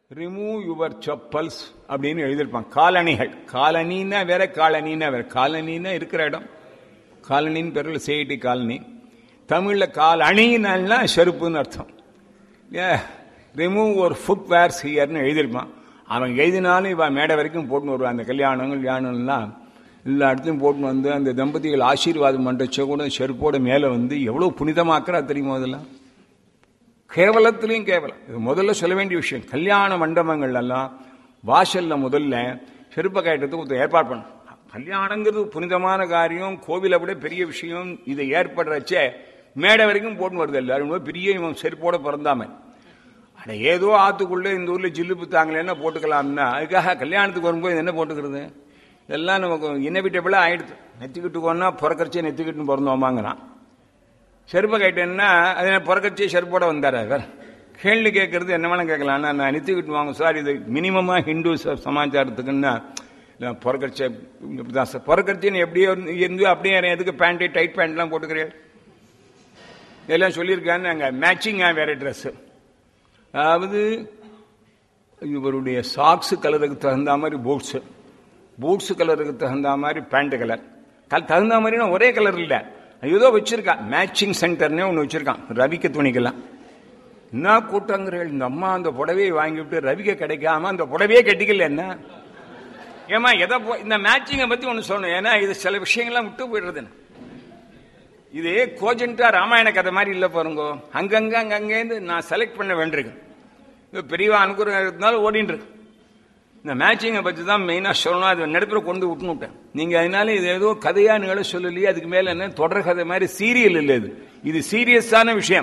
Remove your chappals அப்படின்னு எழுதியிருப்பான் காலணிகள் காலனின்னா வேற காலனின்னா வேற காலனின்னா இருக்கிற இடம் காலனின்னு பேரில் சேடி காலனி தமிழில் கால் அணினால்னா செருப்புன்னு அர்த்தம் ரிமூவ் ஒரு ஃபுட் வேர்ஸ் ஹியர்னு எழுதியிருப்பான் அவன் எழுதினாலும் இவன் மேடை வரைக்கும் போட்டுன்னு வருவான் அந்த கல்யாணங்கள் கல்யாணம்லாம் எல்லா இடத்தையும் போட்டுன்னு வந்து அந்த தம்பதிகள் ஆசீர்வாதம் பண்ணுறச்ச கூட செருப்போட மேலே வந்து எவ்வளோ புனிதமாக்குறா தெரியுமா அதெல்லாம் கேவலத்திலையும் கேவலம் இது முதல்ல சொல்ல வேண்டிய விஷயம் கல்யாண மண்டபங்கள் எல்லாம் வாசல்ல முதல்ல செருப்ப கயட்டத்துக்கு ஒருத்தர் ஏற்பாடு பண்ணும் கல்யாணங்கிறது புனிதமான காரியம் கோவிலை விட பெரிய விஷயம் இதை ஏற்படுறச்சே மேடை வரைக்கும் போட்டு வருது எல்லாரும் பெரிய இவன் செருப்போட பிறந்தாம அட ஏதோ ஆத்துக்குள்ள இந்த ஊர்ல ஜில்லு புத்தாங்களேன்னா போட்டுக்கலாம்னா அதுக்காக கல்யாணத்துக்கு வரும்போது என்ன போட்டுக்கிறது இதெல்லாம் நமக்கு இன்னவிட்டபிளா ஆயிடுது நெத்திக்கிட்டுக்கோன்னா பிறக்கறச்சே நெத்திக்கிட்டு பிறந்தோமாங்கிறான் செருப்பை கேட்டேன்னா அது பிறக்கச்சே செருப்போட வந்தார் அவர் கேள்வி கேட்கறது என்ன வேணா கேட்கலாம் நான் நிறுத்திக்கிட்டு வாங்க சார் இது மினிமமா ஹிந்து சமாச்சாரத்துக்குன்னா பிறக்கச்சே இப்படிதான் சார் பிறக்கச்சேன்னு எப்படியோ இருந்து அப்படியே எதுக்கு பேண்ட் டைட் பேண்ட்லாம் போட்டுக்கிறேன் எல்லாம் சொல்லியிருக்கான்னு அங்கே மேட்சிங்காக வேற ட்ரெஸ் அதாவது இவருடைய சாக்ஸ் கலருக்கு தகுந்த மாதிரி பூட்ஸு பூட்ஸ் கலருக்கு தகுந்த மாதிரி பேண்ட் கலர் தகுந்த மாதிரினா ஒரே கலர் இல்லை ஏதோ வச்சிருக்கான் மேட்சிங் சென்டர்னே ஒன்று வச்சிருக்கான் ரவிக்க துணிக்கெல்லாம் என்ன கூட்டங்கிறீர்கள் இந்த அம்மா அந்த புடவையை வாங்கிவிட்டு ரவிக்க கிடைக்காம அந்த புடவையே கட்டிக்கல என்ன ஏமா எதை இந்த மேட்சிங்கை பத்தி ஒன்று சொல்லணும் ஏன்னா இது சில விஷயங்கள்லாம் விட்டு போயிடுறது இது கோஜென்டா ராமாயண கதை மாதிரி இல்லை பாருங்க அங்கங்க அங்கங்கேருந்து நான் செலக்ட் பண்ண வேண்டியிருக்கு பெரியவா அனுகூலம் இருந்தாலும் ஓடின்னு இருக்கு இந்த மேட்சிங்கை பற்றி தான் மெயினாக சொல்லணும் அது நடுப்புற கொண்டு விட்டுன்னு விட்டேன் நீங்கள் அதனால இது ஏதோ கதையா நிகழ சொல்லலையே அதுக்கு மேலே என்ன தொடர் கதை மாதிரி சீரியல் இல்லை இது இது சீரியஸான விஷயம்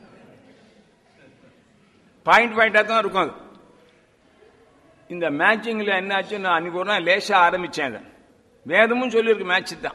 பாயிண்ட் பாயிண்டாக தான் இருக்கும் அது இந்த மேட்சிங்கில் என்னாச்சு நான் அன்னைக்கு ஒரு நாள் லேசாக ஆரம்பித்தேன் அதை வேதமும் சொல்லியிருக்கு மேட்ச் தான்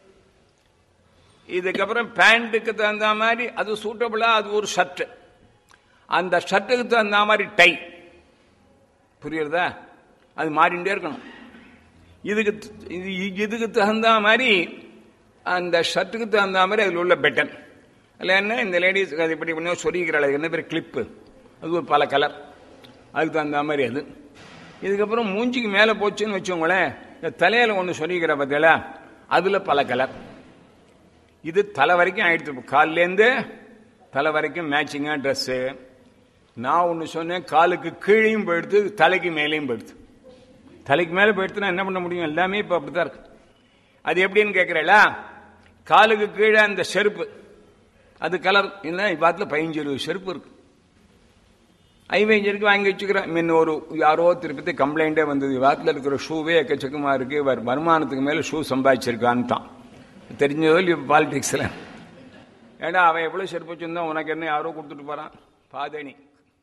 இதுக்கப்புறம் பேண்ட்டுக்கு தகுந்த மாதிரி அது சூட்டபிளாக அது ஒரு ஷர்ட் அந்த ஷர்ட்டுக்கு தகுந்த மாதிரி டை புரியுறதா அது மாறிண்டே இருக்கணும் இதுக்கு இதுக்கு தகுந்த மாதிரி அந்த ஷர்ட்டுக்கு தகுந்த மாதிரி அதில் உள்ள பெட்டன் அதில் என்ன இந்த லேடிஸ் அது இப்படி பண்ணி சொரிக்கிறாள் அது என்ன பேர் கிளிப்பு அது ஒரு பல கலர் அதுக்கு தகுந்த மாதிரி அது இதுக்கப்புறம் மூஞ்சிக்கு மேலே போச்சுன்னு வச்சோங்களேன் இந்த தலையில் ஒன்று சொரிக்கிற பார்த்தீங்களா அதில் பல கலர் இது தலை வரைக்கும் ஆயிடுச்சு காலிலேருந்து தலை வரைக்கும் மேட்சிங்காக ட்ரெஸ்ஸு நான் ஒன்று சொன்னேன் காலுக்கு கீழையும் போயிடுத்து தலைக்கு மேலேயும் போயிடுது தலைக்கு மேலே போயிடுத்துனா என்ன பண்ண முடியும் எல்லாமே இப்போ அப்படித்தான் இருக்கு அது எப்படின்னு கேட்குறேளா காலுக்கு கீழே அந்த செருப்பு அது கலர் இல்லை இப்பாத்தில் பதினஞ்சு இருபது செருப்பு இருக்கு ஐவேஞ்சருக்கு வாங்கி வச்சுக்கிறேன் முன்ன ஒரு யாரோ திருப்பதி கம்ப்ளைண்டே வந்தது வாரத்தில் இருக்கிற ஷூவே எக்கச்சக்கமாக இருக்கு வருமானத்துக்கு மேலே ஷூ சம்பாதிச்சிருக்கான்ட்டான் தெரிஞ்சதோ இல்லையோ பாலிடிக்ஸில் ஏடா அவன் எவ்வளோ செருப்பு வச்சிருந்தா உனக்கு என்ன யாரோ கொடுத்துட்டு போறான் பாதணி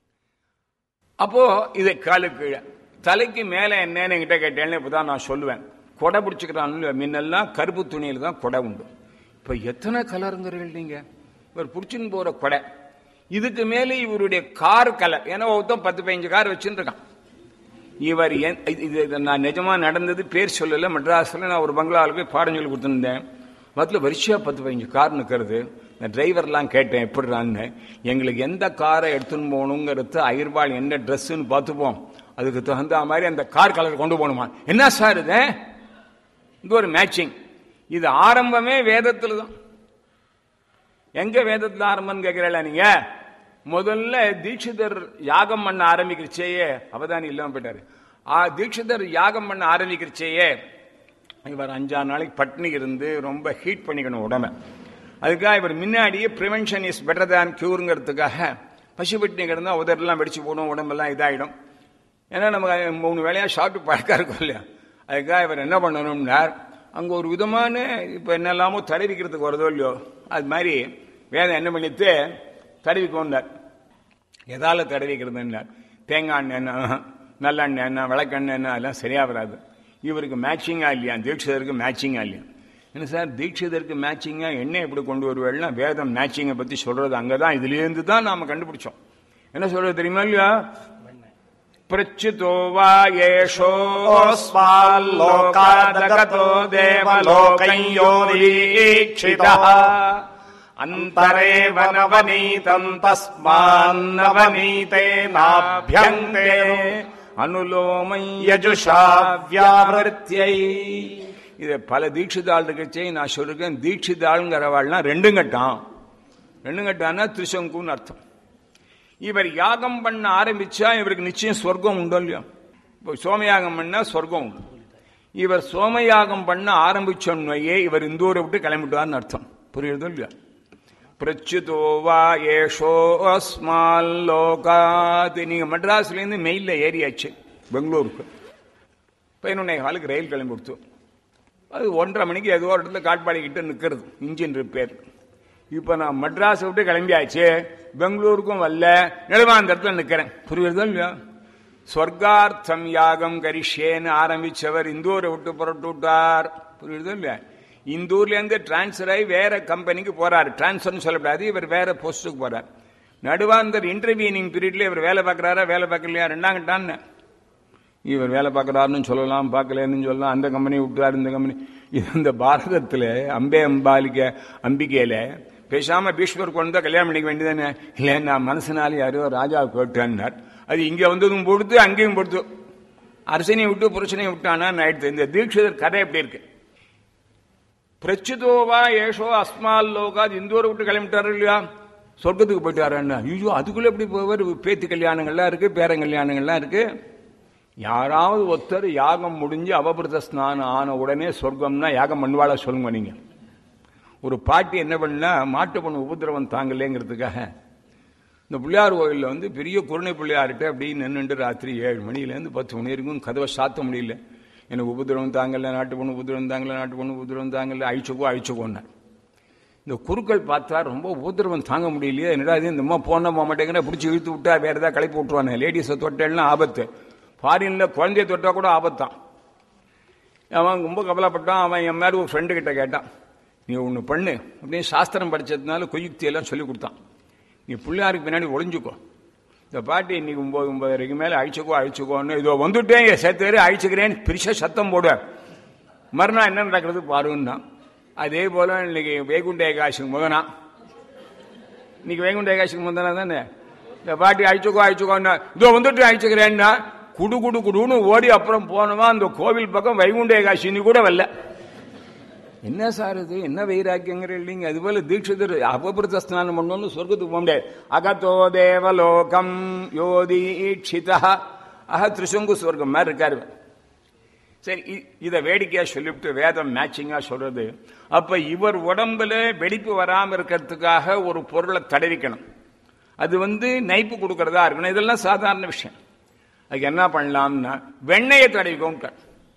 அப்போ இது காலு கீழே தலைக்கு மேலே என்னன்னு என்கிட்ட கேட்டேன்னு இப்போதான் நான் சொல்லுவேன் கொடை பிடிச்சிக்கிறான்னு முன்னெல்லாம் கருப்பு துணியில் தான் கொடை உண்டு இப்போ எத்தனை கலருங்கிறீர்கள் நீங்க இவர் பிடிச்சின்னு போற கொடை இதுக்கு மேலே இவருடைய கார் கலர் ஏன்னா ஒருத்தன் பத்து பதினஞ்சு கார் வச்சுட்டு இருக்கான் இவர் இது நான் நிஜமா நடந்தது பேர் சொல்லல மெட்ராஸில் நான் ஒரு பங்களாவில் போய் பாடம் சொல்லி கொடுத்துருந்தேன் மொத்தத்தில் வரிசையா பத்து பதினஞ்சு கார் நிற்கிறது இந்த டிரைவர்லாம் கேட்டேன் எப்படிறான்னு எங்களுக்கு எந்த காரை எடுத்துன்னு போகணுங்கிறது அயிர்வாள் என்ன ட்ரெஸ்ஸுன்னு பார்த்துப்போம் அதுக்கு தகுந்த மாதிரி அந்த கார் கலர் கொண்டு போகணுமா என்ன சார் இது இது ஒரு மேட்சிங் இது ஆரம்பமே வேதத்தில் தான் எங்க வேதத்தில் ஆரம்பம்னு கேட்கிறீங்களா நீங்க முதல்ல தீட்சிதர் யாகம் பண்ண ஆரம்பிக்கிறச்சேயே அவதானி இல்லாம போயிட்டாரு தீட்சிதர் யாகம் பண்ண ஆரம்பிக்கிறச்சேயே இவர் அஞ்சா நாளைக்கு பட்னி இருந்து ரொம்ப ஹீட் பண்ணிக்கணும் உடம்பை அதுக்காக இவர் முன்னாடியே ப்ரிவென்ஷன் இஸ் பெட்டர் தேன் கியூருங்கிறதுக்காக பசி பட்டினி கிடந்தா உதரெல்லாம் வெடிச்சு போடும் உடம்பெல்லாம் இதாயிடும் ஏன்னா நம்ம மூணு வேலையாக சாப்பிட்டு பழக்கம் இருக்கும் இல்லையா அதுக்காக இவர் என்ன பண்ணணும்னார் அங்கே ஒரு விதமான இப்போ என்னெல்லாமோ தடவிக்கிறதுக்கு வருதோ இல்லையோ அது மாதிரி வேதம் என்ன பண்ணிட்டு தடவிக்கோண்டார் எதால தடவிக்கிறதுன்னார் தேங்காய் எண்ணெய் என்ன நல்லெண்ணெய் என்ன விளக்கெண்ணெய் என்ன அதெல்லாம் சரியா வராது இவருக்கு மேட்சிங்கா இல்லையா தீட்சிதருக்கு மேட்சிங்கா இல்லையா என்ன சார் தீட்சிதருக்கு மேட்சிங்கா என்ன எப்படி கொண்டு வருவேன்னா வேதம் மேட்சிங்கை பத்தி சொல்றது அங்கதான் இதுலேருந்து தான் நாம கண்டுபிடிச்சோம் என்ன சொல்றது தெரியுமா இல்லையா பிரச்சுதோ வா ஏஷோஸ்மால்லோகாதகதோ தேவலோகையோதீட்சிதா அந்தரே வனவனீதம் தஸ்மான்னவனீதே நாபியங்கே அனுலோமை யஜுஷா வியாவர்த்தியை இது பல தீட்சிதாள் இருக்கச்சே நான் சொல்லிருக்கேன் தீட்சிதாள்ங்கிறவாள்னா ரெண்டும் கட்டான் ரெண்டும் கட்டான்னா திருசங்குன்னு அர்த்தம் இவர் யாகம் பண்ண ஆரம்பிச்சா இவருக்கு நிச்சயம் சொர்க்கம் உண்டோ இல்லையா இப்போ சோமயாகம் பண்ணா சொர்க்கம் உண்டு இவர் சோமயாகம் பண்ண ஆரம்பிச்சோன்னையே இவர் இந்த ஊரை விட்டு கிளம்பிட்டார்னு அர்த்தம் புரியுறதோ இல்லையா பிரச்சுதோ வா ஏஷோ அஸ்மால் லோகாத் நீங்க மெட்ராஸ்ல இருந்து மெயில்ல ஏறியாச்சு பெங்களூருக்கு பதினொன்னே காலுக்கு ரயில் கிளம்பி கொடுத்து அது ஒன்றரை மணிக்கு ஏதோ ஒரு இடத்துல காட்பாடிக்கிட்ட நிற்கிறது இன்ஜின் ரிப்பேர் இப்போ நான் மெட்ராஸை விட்டு கிளம்பியாச்சு பெங்களூருக்கும் வரல நெடுமாந்தரத்தில் நிற்கிறேன் புரியுறதோ இல்லையா ஸ்வர்கார்த்தம் யாகம் கரிஷேன்னு ஆரம்பிச்சவர் இந்தூரை விட்டு புறட்டு விட்டார் புரியுறதோ இல்லையா இந்தூர்லேருந்து டிரான்ஸ்ஃபர் ஆகி வேற கம்பெனிக்கு போறாரு டிரான்ஸ்ஃபர்னு சொல்லக்கூடாது இவர் வேற போஸ்ட்டுக்கு போறார் நடுவாந்தர் இன்டர்வியூனிங் பீரியட்ல இவர் வேலை பார்க்கறாரா வேலை பார்க்கலையா ரெண்டாங்கட்டான்னு இவர் வேலை பார்க்கறாருன்னு சொல்லலாம் பார்க்கலன்னு சொல்லலாம் அந்த கம்பெனி விட்டுறாரு இந்த கம்பெனி இது இந்த பாரதத்துல அம்பே அம்பாலிக்க அம்பிகையில பேசாம பீஷ்மர் கொண்டு தான் கல்யாணம் பண்ணிக்க வேண்டியதானே இல்லை நான் மனசுனால யாரோ ராஜா கேட்டான்னார் அது இங்க வந்ததும் பொடுத்து அங்கேயும் பொடுத்து அரசனையை விட்டு புருஷனையும் விட்டானா ஆயிடுத்து இந்த தீட்சிதர் கதை எப்படி இருக்கு பிரச்சுதோவா ஏஷோ அஸ்மால் லோகாத் இந்தூரை விட்டு கிளம்பிட்டாரு இல்லையா சொர்க்கத்துக்கு போயிட்டாருன்னா ஐயோ அதுக்குள்ள எப்படி போவார் பேத்து கல்யாணங்கள்லாம் இருக்கு பேரன் கல்யாணங்கள்லாம் இருக்கு யாராவது ஒருத்தர் யாகம் முடிஞ்சு அவபிரத ஸ்நானம் ஆன உடனே சொர்க்கம்னா யாகம் பண்ணுவாளா சொல்லுங்க நீங்க ஒரு பாட்டி என்ன பண்ணா மாட்டு பொண்ணு உபதிரவம் தாங்கலேங்கிறதுக்காக இந்த பிள்ளையார் கோயிலில் வந்து பெரிய குருணை பிள்ளையார்கிட்ட அப்படியே நின்றுட்டு ராத்திரி ஏழு மணிலேருந்து பத்து மணி வரைக்கும் கதவை சாத்த முடியல எனக்கு உபதிரவம் தாங்கல நாட்டு பொண்ணு உபதிரவம் தாங்கல நாட்டு பொண்ணு உபதிரவம் தாங்கல அழிச்சுக்கோ அழிச்சுக்கோன்னார் இந்த குருக்கள் பார்த்தா ரொம்ப உபதிரவம் தாங்க முடியலையே என்னடா இது இந்த அம்மா போன போக மாட்டேங்கிற பிடிச்சி இழுத்து விட்டா வேற ஏதாவது களைப்பு விட்டுருவானே லேடிஸை தொட்டேன்னா ஆபத்து ஃபாரின்ல குழந்தைய தொட்டா கூட ஆபத்தான் அவன் ரொம்ப கவலைப்பட்டான் அவன் என் மேல ஒரு ஃப்ரெண்டு கிட்ட கேட்டான் நீ ஒன்று பண்ணு அப்படின்னு சாஸ்திரம் படிச்சதுனால கொய்யுக்தி எல்லாம் சொல்லி கொடுத்தான் நீ பிள்ளையாருக்கு பின்னாடி ஒளிஞ்சுக்கோ இந்த பாட்டி இன்னைக்கு ஒன்பது ஒன்பதரைக்கு மேலே அழிச்சுக்கோ அழிச்சுக்கோன்னு இதோ வந்துட்டேன் என் சேர்த்து அழிச்சுக்கிறேன்னு பிரிச்ச சத்தம் போடுவேன் மறுநாள் என்ன நடக்கிறது பாருன்னா அதே போல இன்னைக்கு வைகுண்ட ஏகாசிக்கு முதனா இன்னைக்கு வைகுண்ட ஏகாசிக்கு முதனா தானே இந்த பாட்டி அழிச்சுக்கோ அழிச்சுக்கோன்னா இதோ வந்துட்டு அழிச்சுக்கிறேன்னா குடு குடு குடுன்னு ஓடி அப்புறம் போனவா அந்த கோவில் பக்கம் வைகுண்ட ஏகாசின்னு கூட வரல என்ன சார் இது என்ன வைராக்கியங்கிற இல்லைங்க அது போல தீட்சிதர் அபபிரத ஸ்நானம் பண்ணோம்னு சொர்க்கத்துக்கு போக முடியாது அகத்தோ தேவலோகம் யோதீட்சிதா அக திருசங்கு சொர்க்கம் மாதிரி இருக்காரு சரி இதை வேடிக்கையா சொல்லிவிட்டு வேதம் மேட்சிங்கா சொல்றது அப்ப இவர் உடம்புல வெடிப்பு வராம இருக்கிறதுக்காக ஒரு பொருளை தடவிக்கணும் அது வந்து நைப்பு கொடுக்கறதா இருக்கணும் இதெல்லாம் சாதாரண விஷயம் அதுக்கு என்ன பண்ணலாம்னா வெண்ணையை தடவிக்கோங்க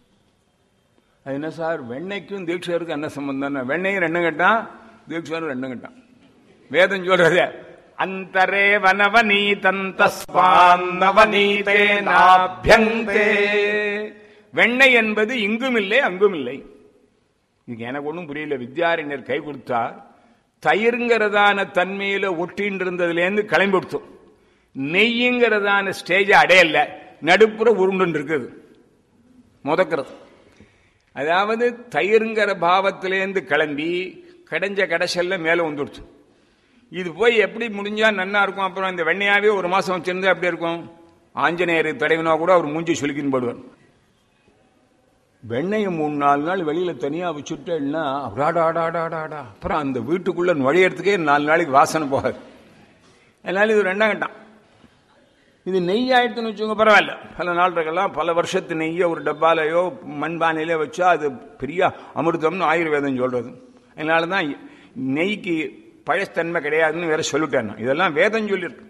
அது என்ன சார் வெண்ணைக்கும் தீட்சருக்கும் என்ன சம்பந்தம் வெண்ணையும் ரெண்டும் கட்டான் தீட்சரும் ரெண்டும் கட்டான் வேதம் சொல்றது அந்தரே வனவனீதம் தஸ்மாந்தவனீதே நாபியந்தே வெண்ணெய் என்பது இங்கும் இல்லை அங்கும் இல்லை இதுக்கு எனக்கு ஒன்றும் புரியல வித்யாரண்யர் கை கொடுத்தார் தயிருங்கிறதான தன்மையில ஒட்டின்னு இருந்ததுலேருந்து கிளம்பி கொடுத்தோம் நெய்யுங்கிறதான ஸ்டேஜ் அடையல நடுப்புற உருண்டு இருக்குது முதக்கிறது அதாவது தயிருங்கிற பாவத்திலேருந்து கிளம்பி கடைஞ்ச கடைசல்ல மேலே வந்துடுச்சு இது போய் எப்படி முடிஞ்சா நன்னா இருக்கும் அப்புறம் இந்த வெண்ணையாவே ஒரு மாசம் வச்சிருந்தா எப்படி இருக்கும் ஆஞ்சநேயர் தடவினா கூட அவர் மூஞ்சி சுலுக்கின்னு போடுவார் வெண்ணையை மூணு நாலு நாள் வெளியில தனியா வச்சுட்டேன்னா அடாடாடாடாடாடா அப்புறம் அந்த வீட்டுக்குள்ள நுழையறதுக்கே நாலு நாளைக்கு வாசனை போகாது அதனால இது ரெண்டாம் கட்டம் இது நெய் ஆயிடுத்துன்னு வச்சுக்கோங்க பரவாயில்ல பல நாளுக்கெல்லாம் பல வருஷத்து நெய்யை ஒரு டப்பாலையோ மண்பானையிலே வச்சா அது பெரிய அமிர்தம்னு ஆயுர்வேதம் சொல்றது அதனால தான் நெய்க்கு பழத்தன்மை கிடையாதுன்னு வேற சொல்லிட்டேன் நான். இதெல்லாம் வேதம் சொல்லியிருக்கு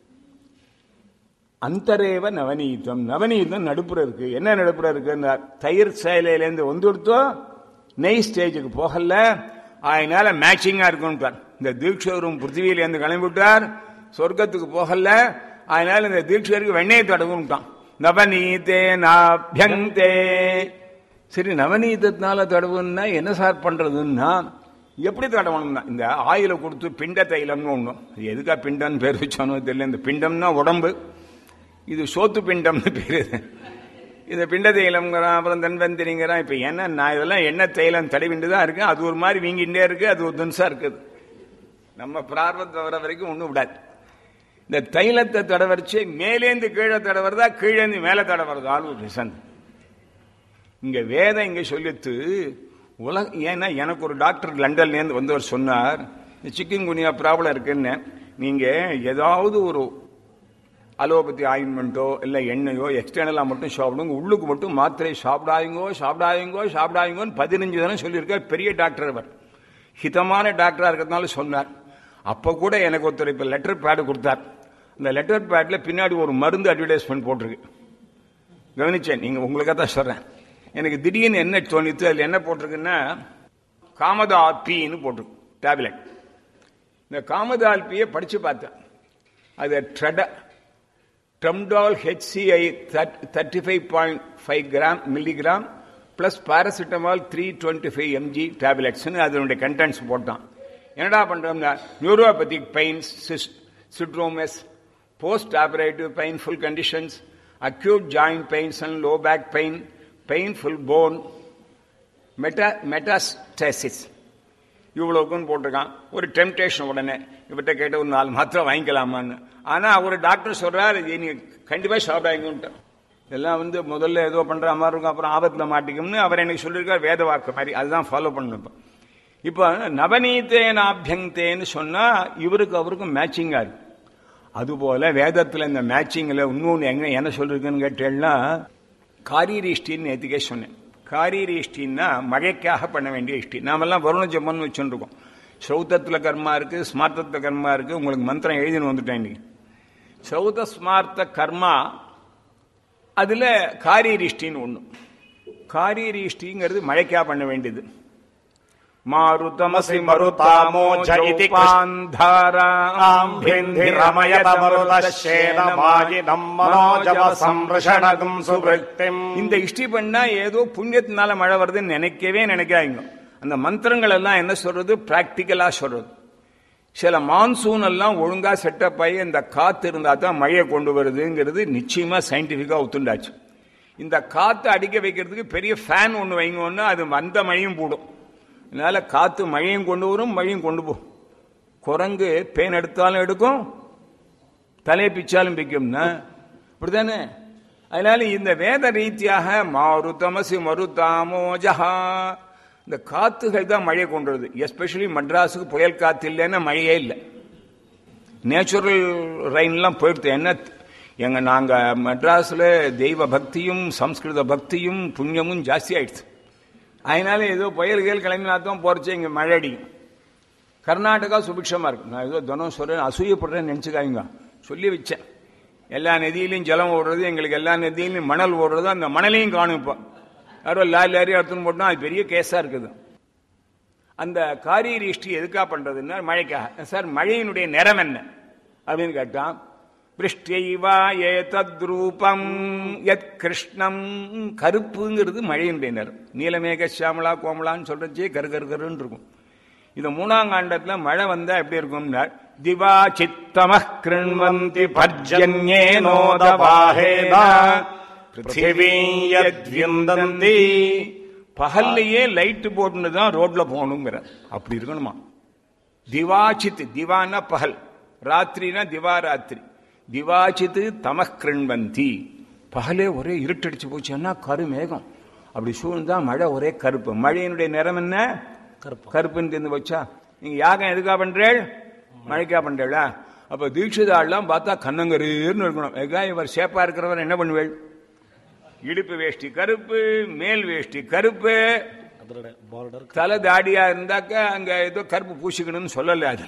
அந்தரேவ நவநீதம் நவநீதம் நடுப்புற இருக்கு என்ன நடுப்புற இருக்கு தயிர் சேலையிலேருந்து வந்து கொடுத்தோ நெய் ஸ்டேஜுக்கு போகல அதனால மேட்சிங்கா இருக்கும் இந்த தீட்சவரும் பிருத்திவியிலேருந்து கிளம்பிவிட்டார் சொர்க்கத்துக்கு போகல அதனால இந்த தீட்சருக்கு வெண்ணெயை தடவுட்டான் நவநீதே நாபியந்தே சரி நவநீதத்தினால தடவுன்னா என்ன சார் பண்றதுன்னா எப்படி தடவணும்னா இந்த ஆயில கொடுத்து பிண்ட தைலம்னு ஒண்ணும் அது எதுக்கா பிண்டம்னு பேர் வச்சானோ தெரியல இந்த பிண்டம்னா உடம்பு இது சோத்து பிண்டம்னு பேரு இந்த பிண்ட தைலம்ங்கிறான் அப்புறம் தன்வந்திரிங்கிறான் இப்ப என்ன நான் இதெல்லாம் எண்ணெய் தைலம் தடவிண்டு தான் இருக்கு அது ஒரு மாதிரி வீங்கிட்டே இருக்கு அது ஒரு தினசா இருக்குது நம்ம பிரார்த்தம் வர வரைக்கும் ஒண்ணும் விடாது இந்த தைலத்தை தடவரிச்சு மேலேந்து கீழே தடவறதா கீழேந்து மேலே தடவறதா ஆளு பிசன் இங்க வேதம் இங்க சொல்லித்து உலக ஏன்னா எனக்கு ஒரு டாக்டர் லண்டன்ல இருந்து வந்தவர் சொன்னார் இந்த சிக்கன் குனியா ப்ராப்ளம் இருக்குன்னு நீங்க ஏதாவது ஒரு அலோபதி ஆயின்மெண்ட்டோ இல்லை எண்ணெயோ எக்ஸ்டர்னலாக மட்டும் சாப்பிடுங்க உள்ளுக்கு மட்டும் மாத்திரை சாப்பிடாதீங்கோ சாப்பிடாதீங்கோ சாப்பிடாதீங்கோன்னு பதினஞ்சு தினம் சொல்லியிருக்கார் பெரிய டாக்டர் அவர் ஹிதமான டாக்டராக இருக்கிறதுனால சொன்னார் அப்போ கூட எனக்கு ஒருத்தர் இப்போ லெட்டர் பேடு கொடுத்தார் அந்த லெட்டர் பேடில் பின்னாடி ஒரு மருந்து அட்வர்டைஸ்மெண்ட் போட்டிருக்கு கவனிச்சேன் நீங்கள் உங்களுக்காக தான் சொல்கிறேன் எனக்கு திடீர்னு என்ன தோணித்து அதில் என்ன போட்டிருக்குன்னா காமதால்பின்னு போட்டிருக்கு டேப்லெட் இந்த காமதால்பியை படித்து பார்த்தேன் அது ட்ரெட ட்ரம்டால் ஹெச்சிஐ thirty five point five gram milligram plus paracetamol three twenty five MG டேப்லெட்ஸ்னு அதனுடைய கண்டென்ட்ஸ் போட்டான் என்னடா பண்றோம்னா neuropathic pains syndromes post operative painful conditions acute joint pains and low back pain painful bone meta metastasis இவ்வளவுக்குன்னு போட்டிருக்கான் ஒரு temptation உடனே இவர்கிட்ட கேட்ட ஒரு நாலு மாத்திரம் வாங்கிக்கலாமான்னு ஆனா அவர் டாக்டர் சொல்றாரு "இது நீங்க கண்டிப்பா சாப்பிடாங்கன்ட்டு எல்லாம் வந்து முதல்ல ஏதோ பண்ற மாதிரி இருக்கும் அப்புறம் ஆபத்துல மாட்டிக்கும்னு அவர் எனக்கு சொல்லியிருக்கார் வேத வாக்கு மாதிரி அதுதான் ஃபாலோ பண்ணணும் இப்போ இப்போ நவநீதேனாபியங்கேன்னு சொன்னா இவருக்கு அவருக்கும் மேட்சிங்கா இருக்கு அதுபோல வேதத்துல இந்த மேட்சிங்ல இன்னொன்று எங்க என்ன சொல்லிருக்குன்னு கேட்டேன்னா காரியரிஷ்டின்னு நேற்றுக்கே சொன்னேன் காரியரிஷ்டின்னா மழைக்காக பண்ண வேண்டிய இஷ்டி நாமெல்லாம் வருண ஜம்மன் வச்சுருக்கோம் ஸ்ரௌத்தத்துல கர்மா இருக்கு ஸ்மார்த்தத்துல கர்மா இருக்கு உங்களுக்கு மந்திரம் எழுதின்னு வந்துட்டேன் இன்னைக்கு ஸ்ரௌத ஸ்மார்த்த கர்மா அதுல காரியரிஷ்டின்னு ஒண்ணு காரியரிஷ்டிங்கிறது மழைக்காக பண்ண வேண்டியது மாருதமசி மருதாமோ ஜயிதி ஆம்பிந்திரமயதமருதேனமாயினம் மனோஜவ சம்ருஷணகும் சுவృத்திம் இந்த இஷ்டி பண்ணா ஏதோ புண்ணியத்தினால மழை வருதுன்னு நினைக்கவே நினைக்காதீங்க அந்த மந்திரங்கள் எல்லாம் என்ன சொல்றது பிராக்டிக்கலா சொல்றது சில மான்சூன் எல்லாம் ஒழுங்கா செட்டப் ஆகி இந்த காத்து இருந்தா தான் மழையை கொண்டு வருதுங்கிறது நிச்சயமா சயின்டிபிக்கா ஒத்துண்டாச்சு இந்த காத்து அடிக்க வைக்கிறதுக்கு பெரிய ஃபேன் ஒன்று வைங்கன்னு அது அந்த மழையும் போடும் அதனால காத்து மழையும் கொண்டு வரும் மழையும் கொண்டு போகும் குரங்கு பேன் எடுத்தாலும் எடுக்கும் தலையை பிச்சாலும் பிக்கும்னா அப்படிதானே அதனால இந்த வேத ரீதியாக மாருதமசி மருதாமோஜஹா இந்த காத்துகள் தான் மழையை கொண்டு வருது எஸ்பெஷலி மட்ராஸுக்கு புயல் காத்து இல்லைன்னா மழையே இல்லை நேச்சுரல் ரெயின்லாம் போயிடுது என்ன எங்க நாங்க மெட்ராஸ்ல தெய்வ பக்தியும் சம்ஸ்கிருத பக்தியும் புண்ணியமும் ஜாஸ்தி ஆயிடுச்சு அதனால ஏதோ புயல்கள் கிளம்பினா தான் போறச்சு இங்க மழை அடிக்கும் கர்நாடகா சுபிக்ஷமா இருக்கு நான் ஏதோ தினம் சொல்றேன் அசூயப்படுறேன்னு நினைச்சுக்காங்க சொல்லி வச்சேன் எல்லா நதியிலையும் ஜலம் ஓடுறது எங்களுக்கு எல்லா நதியிலையும் மணல் ஓடுறது அந்த மணலையும் காணும் இப்போ யாரோ லாரி லாரி எடுத்துன்னு போட்டோம் அது பெரிய கேஸா இருக்குது அந்த காரியரிஷ்டி எதுக்காக பண்றதுன்னா மழைக்காக சார் மழையினுடைய நிறம் என்ன அப்படின்னு கேட்டான் விருஷ்டியைவா ஏதத்ரூபம் யத் கிருஷ்ணம் கருப்புங்கிறது மழையினுடைய நிறம் நீலமேக சியாமலா கோமலான்னு சொல்றச்சே கரு கரு கருன்னு இருக்கும் இது மூணாம் காண்டத்துல மழை வந்தா எப்படி இருக்கும்னா திவா சித்தம கிருண்வந்தி பர்ஜன்யேனோதபாஹேனா பிருத்திவி யத்விந்தந்தி பகல்லையே லைட் போட்டுன்னு தான் ரோட்ல போகணுங்கிற அப்படி இருக்கணுமா திவாச்சித் திவானா பகல் ராத்திரினா திவா ராத்திரி திவாச்சித் தம கிருண்வந்தி பகலே ஒரே இருட்டடிச்சு போச்சுன்னா கருமேகம் அப்படி சூழ்ந்தா மழை ஒரே கருப்பு மழையினுடைய நிறம் என்ன கருப்பு கருப்புன்னு தெரிந்து வச்சா நீங்க யாகம் எதுக்கா பண்றேள் மழைக்கா பண்றேளா அப்ப தீட்சிதாள்லாம் பார்த்தா கண்ணங்கருன்னு இருக்கணும் எதுக்கா இவர் சேப்பா இருக்கிறவர் என்ன பண்ணுவேள் இடுப்பு வேஷ்டி கருப்பு மேல் வேஷ்டி கருப்பு தலை தாடியா இருந்தாக்க அங்க ஏதோ கருப்பு பூசிக்கணும்னு சொல்லல அதுல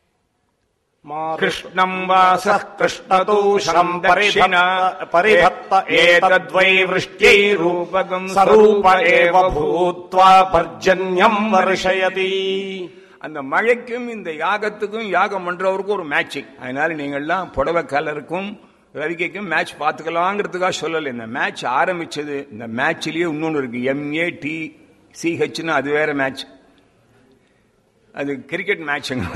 கிருஷ்ணம் வாச கிருஷ்ணதூஷணம் பரிதத்த பரிதத்த ஏதத்வை விருஷ்டியை ரூபகம் சரூப ஏவ பூத்வா பர்ஜன்யம் வருஷயதி அந்த மழைக்கும் இந்த யாகத்துக்கும் யாகம் பண்றவருக்கும் ஒரு மேட்சிங் அதனால நீங்கள்லாம் புடவை கலருக்கும் ரவிக்கைக்கும் மேட்ச் பார்த்துக்கலாங்கிறதுக்காக சொல்லலை இந்த மேட்ச் ஆரம்பிச்சது இந்த மேட்ச்லயே இன்னொன்று இருக்கு எம்ஏ டி சிஹெச்னு அது வேற மேட்ச் அது கிரிக்கெட் மேட்சுங்க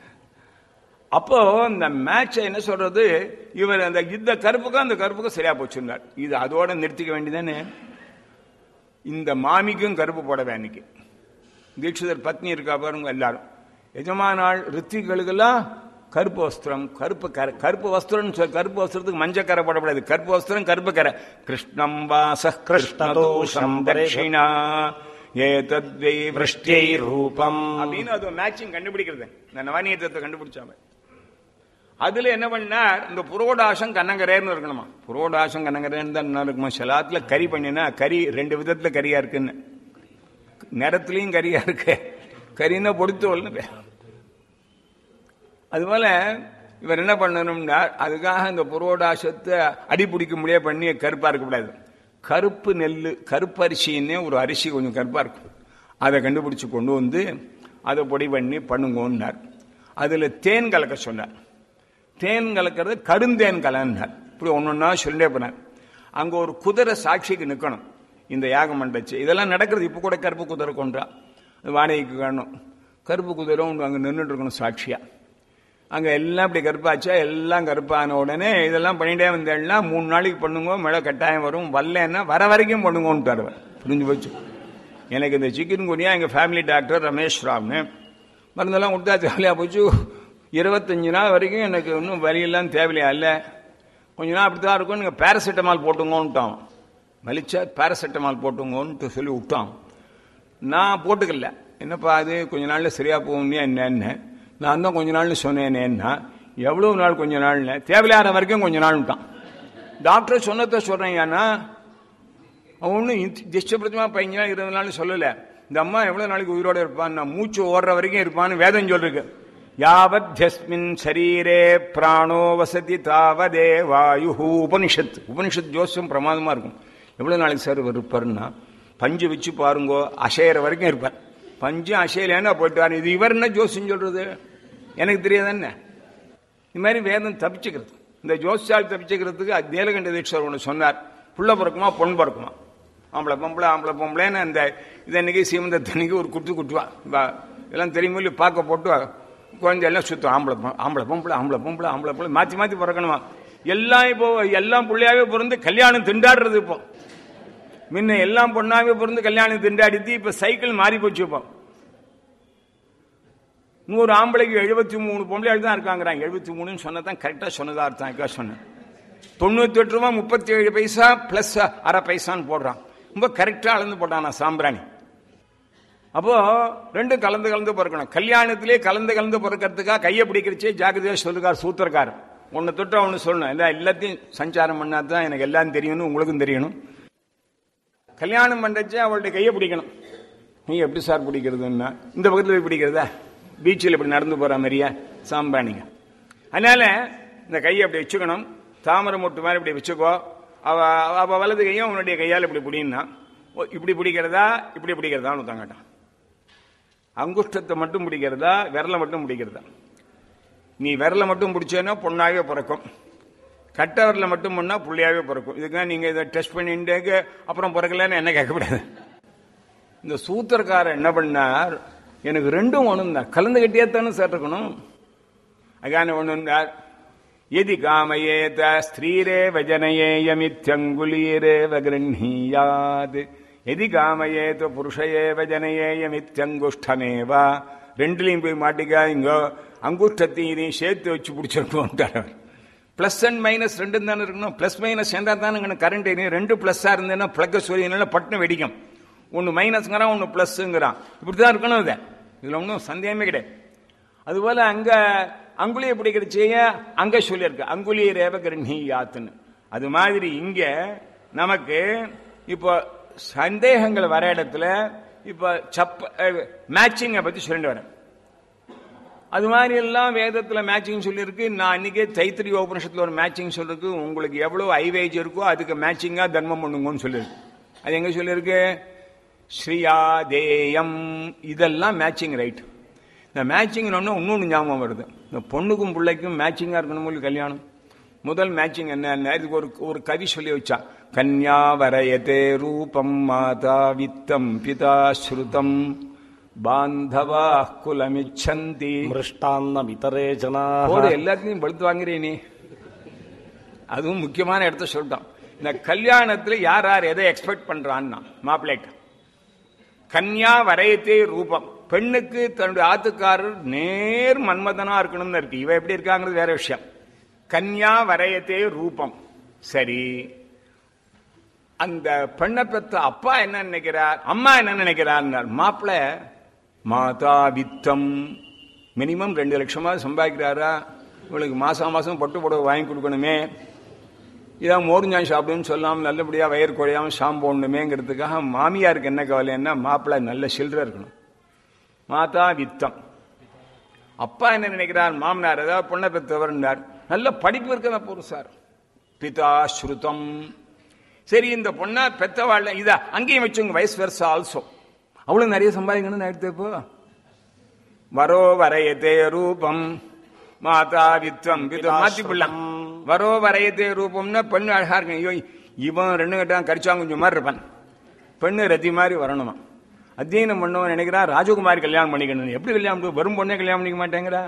அப்போ இந்த மேட்சை என்ன சொல்றது இவர் அந்த இந்த கருப்புக்கும் அந்த கருப்புக்கும் சரியா போச்சுன்னார் இது அதோட நிறுத்திக்க வேண்டியதானே இந்த மாமிக்கும் கருப்பு போட வேண்டிக்கு தீட்சிதர் பத்னி இருக்கா பாருங்க எல்லாரும் எஜமானாள் ரித்திகளுக்கெல்லாம் கருப்பு வஸ்திரம் கருப்பு கரை கருப்பு வஸ்திரம் சொல் கருப்பு வஸ்திரத்துக்கு மஞ்சள் கரை போடக்கூடாது கருப்பு வஸ்திரம் கருப்பு கரை கிருஷ்ணம் வாச கிருஷ்ணதோஷம் தட்சிணா ஏதத்வை விருஷ்டியை ரூபம் அப்படின்னு அது மேட்சிங் கண்டுபிடிக்கிறது இந்த நவநீதத்தை கண்டுபிடிச்சாம அதுல என்ன பண்ணார் இந்த புரோடாசம் கண்ணங்கரேன்னு இருக்கணுமா புரோடாசம் கண்ணங்கரேன்னு தான் என்ன இருக்குமா சிலாத்துல கறி பண்ணினா கறி ரெண்டு விதத்துல கறியா இருக்குன்னு நிறத்துலயும் கறியா இருக்கு கறின்னா பொடுத்தோல்னு பேர் அதுபோல இவர் என்ன பண்ணணும்னா அதுக்காக இந்த புரோடாசத்தை அடிப்பிடிக்க முடியாது பண்ணி கருப்பா இருக்கக்கூடாது கருப்பு நெல் கருப்பரிசின்னே ஒரு அரிசி கொஞ்சம் கருப்பா இருக்கும் அதை கண்டுபிடிச்சு கொண்டு வந்து அதை பொடி பண்ணி பண்ணுங்கன்னார் அதுல தேன் கலக்க சொன்னார் தேன் கலக்கிறது கடுந்தேன் கலன்னார் இப்படி ஒன்னொன்னா சொல்லிட்டே போனார் அங்க ஒரு குதிரை சாட்சிக்கு நிக்கணும் இந்த யாகம் மண்டச்சு இதெல்லாம் நடக்கிறது இப்ப கூட கருப்பு குதிரை கொன்றா அது வாடகைக்கு காணும் கருப்பு குதிரை ஒன்று அங்க நின்றுட்டு இருக்கணும் சாட்சியா அங்க எல்லாம் இப்படி கருப்பாச்சா எல்லாம் கருப்பான உடனே இதெல்லாம் பண்ணிட்டே வந்தேன்னா மூணு நாளைக்கு பண்ணுங்க மழை கட்டாயம் வரும் வரலன்னா வர வரைக்கும் பண்ணுங்கன்னு அவர் புரிஞ்சு போச்சு எனக்கு இந்த சிக்கன் குனியா எங்க ஃபேமிலி டாக்டர் ரமேஷ் ராம்னு மருந்தெல்லாம் கொடுத்தா ஜாலியாக போச்சு இருபத்தஞ்சு நாள் வரைக்கும் எனக்கு இன்னும் வலியெல்லாம் தேவையா இல்லை கொஞ்ச நாள் அப்படி தான் இருக்கும் நீங்கள் பேராசிட்டமால் போட்டுங்கன்ட்டான் வலிச்சா பேராசிட்டமால் போட்டுங்கன்ட்டு சொல்லி விட்டான் நான் போட்டுக்கல என்னப்பா அது கொஞ்ச நாள்ல சரியா போகும்னு என்னன்னு நான் தான் கொஞ்ச நாள்னு சொன்னேனேன்னா எவ்வளவு நாள் கொஞ்ச நாள்னு தேவையில்லாத வரைக்கும் கொஞ்ச நாள் விட்டான் டாக்டர் சொன்னதை சொல்றேன் ஏன்னா அவன் ஒன்றும் திஷ்டபிரதமா பதினஞ்சு நாள் இருபது நாள் சொல்லல இந்த அம்மா எவ்வளவு நாளைக்கு உயிரோட இருப்பான் நான் மூச்சு ஓடுற வரைக்கும் இருப்பான்னு வேதம் சொல்லிருக்கு யாவத் ஜஸ்மின் சரீரே பிராணோ வசதி தாவதே வாயு உபனிஷத் உபனிஷத் ஜோசியம் பிரமாதமா இருக்கும் எவ்வளவு நாளைக்கு சார் இவர் இருப்பாருன்னா பஞ்சு வச்சு பாருங்கோ அசையற வரைக்கும் இருப்பார் பஞ்சு அசையலேன்னா போயிட்டு இது இவர் என்ன ஜோசியம் சொல்றது எனக்கு தெரியாது என்ன இது மாதிரி வேதம் தப்பிச்சுக்கிறது இந்த ஜோசியால் தப்பிச்சுக்கிறதுக்கு நீலகண்ட தீட்சர் ஒன்று சொன்னார் புள்ள பிறக்குமா பொன் பிறக்குமா ஆம்பளை பொம்பளை ஆம்பளை பொம்பளைன்னு அந்த இதன்னைக்கு சீமந்தத்தன்னைக்கு ஒரு குத்து குட்டுவா வா- இதெல்லாம் தெரியுமோ இல்லையோ பார்க்க போட்டு குழந்தை எல்லாம் சுத்தம் ஆம்பளை பொ- ஆம்பளை பொம்பளை ஆம்பளை பொம்பளை ஆம்பளை பொம்பளை மாற்றி மாற்றி பிறக்கணுமா எல்லாம் இப்போ எல்லாம் பிள்ளையாவே பிறந்து கல்யாணம் திண்டாடுறது இப்போ முன்ன எல்லாம் பொண்ணாவே பிறந்து கல்யாணம் திண்டாடித்து இப்ப சைக்கிள் மாறி போச்சு இப்போ நூறு ஆம்பளைக்கு எழுபத்தி மூணு பொம்பளைகள் தான் இருக்காங்கிறாங்க எழுபத்தி மூணுன்னு சொன்னதான் கரெக்டா சொன்னதா அர்த்தம் அதுக்காக சொன்னேன் தொண்ணூத்தி எட்டு ரூபா முப்பத்தி ஏழு பைசா பிளஸ் அரை பைசான்னு போடுறான் ரொம்ப கரெக்டா அளந்து போட்டான் நான் சாம்பிராணி அப்போ ரெண்டும் கலந்து கலந்து பிறக்கணும் கல்யாணத்திலே கலந்து கலந்து பிறக்கிறதுக்காக கையை பிடிக்கிறச்சே ஜாக்கிரதையா சொல்லுக்கார் சூத்திரக்காரர் ஒன்னு தொட்டு ஒன்னு சொல்லணும் இல்ல எல்லாத்தையும் சஞ்சாரம் பண்ணாதான் எனக்கு எல்லாம் தெரியணும் உங்களுக்கும் தெரியணும் கல்யாணம் பண்றச்சே அவள்கிட்ட கையை பிடிக்கணும் நீ எப்படி சார் பிடிக்கிறதுன்னா இந்த பக்கத்துல போய் பிடிக்கிறதா பீச்சில் இப்படி நடந்து போற மாதிரியா சாம்பிராணிங்க அதனால இந்த கையை அப்படி வச்சுக்கணும் தாமரை மொட்டு மாதிரி இப்படி வச்சுக்கோ அவ அவ வலது கையும் உன்னுடைய கையால் இப்படி பிடின்னா ஓ, இப்படி பிடிக்கிறதா இப்படி பிடிக்கிறதான்னு ஒருத்தங்கிட்டான் அங்குஷ்டத்தை மட்டும் பிடிக்கிறதா விரலை மட்டும் பிடிக்கிறதா நீ விரலை மட்டும் பிடிச்சேன்னா பொண்ணாவே பிறக்கும் கட்ட விரலை மட்டும் பண்ணா புள்ளையாவே பிறக்கும் இதுக்காக நீங்க இதை டெஸ்ட் பண்ணிட்டு அப்புறம் பிறக்கலன்னு என்ன கேட்கக்கூடாது இந்த சூத்திரக்காரர் என்ன பண்ணார் எனக்கு ரெண்டும் ஒண்ணும் தான் கலந்து கட்டியே தானே சார் இருக்கணும் அகான ஒண்ணுந்தார் எதி காமயேத ஸ்திரீரே வஜனயேயமித்யங்குலீரே வகிருஹீயாத் எதி காமயேத புருஷயேவ ஜனயேயமித்யங்குஷ்டமேவா ரெண்டுலையும் போய் மாட்டிக்கா இங்க அங்குஷ்டத்தையும் இதையும் சேர்த்து வச்சு பிடிச்சிருக்கோம்ட்டார் அவர் பிளஸ் அண்ட் மைனஸ் ரெண்டு தானே இருக்கணும் பிளஸ் மைனஸ் சேர்ந்தா தானே கரண்ட் ரெண்டு பிளஸ்ஸா இருந்ததுன்னா பிளக்க சூரியனால பட்டுன்னு வெடிக்கும் ஒன்னு மைனஸ்ங்கிறான் ஒன்னு பிளஸ்ங்கிறான் இப்படிதான் இருக்கணும் இது இதுல ஒன்றும் சந்தேகமே கிடையாது அதுபோல அங்க அங்குலியை பிடிக்கிறச்சே அங்க சொல்லியிருக்கு அங்குலிய ரேவ கிரண்ணியாத்துன்னு அது மாதிரி இங்க நமக்கு இப்போ சந்தேகங்கள் வர இடத்துல இப்ப சப்ப மேட்சிங்கை பத்தி சொல்லிட்டு வரேன் அது மாதிரி எல்லாம் வேதத்துல மேட்சிங் சொல்லியிருக்கு நான் அன்னைக்கே தைத்திரி உபனிஷத்துல ஒரு மேட்சிங் சொல்லிருக்கு உங்களுக்கு எவ்வளவு ஐவேஜ் இருக்கோ அதுக்கு மேட்சிங்கா தர்மம் பண்ணுங்கன்னு சொல்லியிருக்கு அது எங்க சொல்லியிருக்கு ஸ்ரீயாதேயம் இதெல்லாம் மேட்சிங் ரைட் இந்த மேட்சிங் ஒன்று இன்னொன்று ஞாபகம் வருது இந்த பொண்ணுக்கும் பிள்ளைக்கும் மேட்சிங்கா இருக்கணும் போது கல்யாணம் முதல் மேட்சிங் என்ன இதுக்கு ஒரு ஒரு கவி சொல்லி வச்சா கன்யா வரயதே ரூபம் மாதா வித்தம் பிதா ஸ்ருதம் பாந்தவா குலமிச்சந்தி மிருஷ்டான்னம் இதரே ஜனா போடு எல்லாத்தையும் படுத்து வாங்குறேன் நீ அதுவும் முக்கியமான இடத்த சொல்லிட்டான் இந்த கல்யாணத்துல யார் யார் எதை எக்ஸ்பெக்ட் பண்றான்னா மாப்பிள்ளைட்ட கன்யா வரையத்தே ரூபம் பெண்ணுக்கு தன்னுடைய ஆத்துக்காரர் நேர் மன்மதனா இருக்கணும்னு இருக்கு இவ எப்படி இருக்காங்கிறது வேற விஷயம் கன்யா வரையத்தே ரூபம் சரி அந்த பெண்ணை பெத்த அப்பா என்ன நினைக்கிறார் அம்மா என்ன நினைக்கிறார் மாப்பிள்ள மாதா வித்தம் மினிமம் ரெண்டு லட்சமா சம்பாதிக்கிறாரா இவளுக்கு மாசம் மாசம் பட்டு புடவை வாங்கி கொடுக்கணுமே இதான் மோர்ஞ்சான் சாப்பிடுன்னு சொல்லாம நல்லபடியா வயிறு குறையாம ஷாம்பு போடணுமேங்கிறதுக்காக மாமியாருக்கு என்ன கவலைன்னா மாப்பிள்ளை நல்ல சில்லற இருக்கணும் மாதா வித்தம் அப்பா என்ன நினைக்கிறார் மாமனார் ஏதாவது பொண்ணை பெற்றவர்னார் நல்ல படிப்பு இருக்கிற புருஷார் பிதா ஸ்ருதம் சரி இந்த பொண்ணா பெத்தவாழ்ல இதா அங்கேயும் வச்சுங்க வயசு வருஷம் ஆல்சோ அவளும் நிறைய சம்பாதிக்கணும்னு எடுத்து இப்போ வரோ வரையத்தே ரூபம் மாதா வித்வம் வித்வம் மாத்தி பிள்ளாம் வரோ வரையத்தே ரூபம்னா பெண்ணு அழகா இருக்கு ஐயோ இவன் ரெண்டு கட்டான் கரிச்சாங்குஞ்சு மாதிரி இருப்பான் பெண்ணு ரத்தி மாதிரி வரணுமா அத்தியனம் பண்ணவன் நினைக்கிறான் ராஜகுமாரி கல்யாணம் பண்ணிக்கணும் எப்படி கல்யாணம் பண்ணு? வெறும் பொண்ணே கல்யாணம் பண்ணிக்க மாட்டேங்கிறா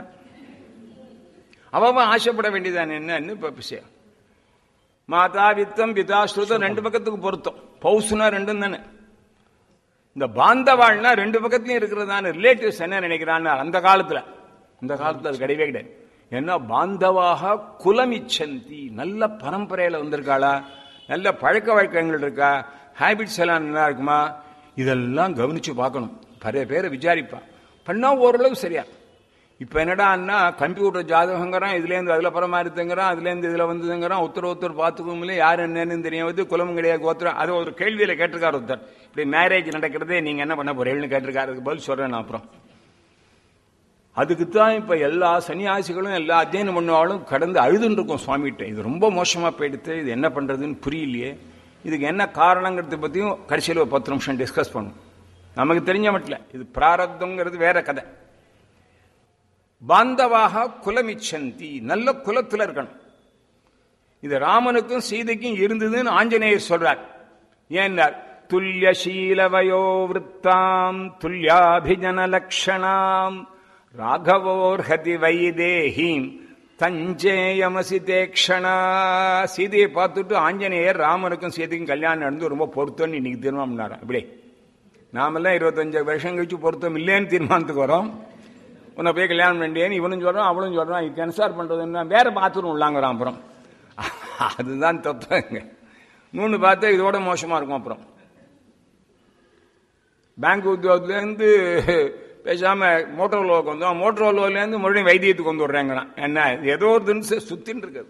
அவன் ஆசைப்பட வேண்டியதான் என்னன்னு இப்ப விஷயம் மாதா வித்தம் பிதா ஸ்ருதம் ரெண்டு பக்கத்துக்கு பொருத்தம் பௌசுனா ரெண்டும் தானே இந்த பாந்தவாள்னா ரெண்டு பக்கத்துலயும் இருக்கிறதான ரிலேட்டிவ்ஸ் என்ன நினைக்கிறான்னு அந்த காலத்துல இந்த காலத்துல அது கிடையவே கிடையாது ஏன்னா பாந்தவாக குலமிச்சந்தி நல்ல பரம்பரையில வந்திருக்காளா நல்ல பழக்க வழக்கங்கள் இருக்கா ஹேபிட்ஸ் எல்லாம் நல்லா இருக்குமா இதெல்லாம் கவனிச்சு பார்க்கணும் நிறைய பேரை விசாரிப்பா பண்ணா ஓரளவு சரியா இப்ப என்னடான்னா கம்ப்யூட்டர் ஜாதகங்கிறான் இதுல இருந்து அதுல பரமாரித்துங்கிறான் அதுல இருந்து இதுல வந்ததுங்கிறான் ஒருத்தர் ஒருத்தர் பார்த்துக்கோங்களே யார் என்னன்னு தெரியும் வந்து குலமும் கிடையாது கோத்திரம் அது ஒரு கேள்வியில கேட்டிருக்காரு ஒருத்தர் இப்படி மேரேஜ் நடக்கிறதே நீங்க என்ன பண்ண போறீங்கன்னு கேட்டிருக்காரு அதுக்கு பதில் சொல்றேன் நான் அப்புறம் அதுக்கு தான் இப்ப எல்லா சன்னியாசிகளும் எல்லா அத்தியனம் பண்ணாலும் கடந்து அழுதுன்னு இருக்கும் சுவாமிகிட்ட இது ரொம்ப மோசமா போயிடுத்து இது என்ன பண்றதுன்னு புரியலையே இதுக்கு என்ன காரணங்கிறத பத்தியும் கடைசியில் ஒரு பத்து நிமிஷம் டிஸ்கஸ் பண்ணும் நமக்கு தெரிஞ்ச மட்டும் இது பிராரப்தங்கிறது வேற கதை பாந்தவாக குலமிச்சந்தி நல்ல குலத்துல இருக்கணும் இது ராமனுக்கும் சீதைக்கும் இருந்ததுன்னு ஆஞ்சநேயர் சொல்றார் ஏன்னார் துல்லிய சீலவயோ விற்த்தாம் துல்யாபிஜன லக்ஷணாம் ராகவோர்ஹதி வைதேஹீம் தஞ்சேயமசி தேக்ஷணா சீதையை பார்த்துட்டு ஆஞ்சநேயர் ராமனுக்கும் சீதைக்கும் கல்யாணம் நடந்து ரொம்ப பொருத்தம்னு இன்னைக்கு தீர்மானம் இப்படி நாமெல்லாம் இருபத்தஞ்சு வருஷம் கழிச்சு பொருத்தம் இல்லைன்னு தீர்மானத்துக்கு வரோம் உன்னை போய் கல்யாணம் பண்ணியேன்னு இவனும் சொல்றான் அவளும் சொல்றான் இது கன்சார் பண்றதுன்னா வேற பாத்ரூம் உள்ளாங்கிறான் அப்புறம் அதுதான் தப்புங்க மூணு பார்த்தா இதோட மோசமா இருக்கும் அப்புறம் பேங்க் உத்தியோகத்துலேருந்து பேசாம மோட்டோலோவுக்கு வந்தோம் மோட்டோலோலேருந்து மறுபடியும் வைத்தியத்துக்கு வந்து விடுறாங்கண்ணா என்ன ஏதோ ஒரு தினசு சுத்தின்னு இருக்குது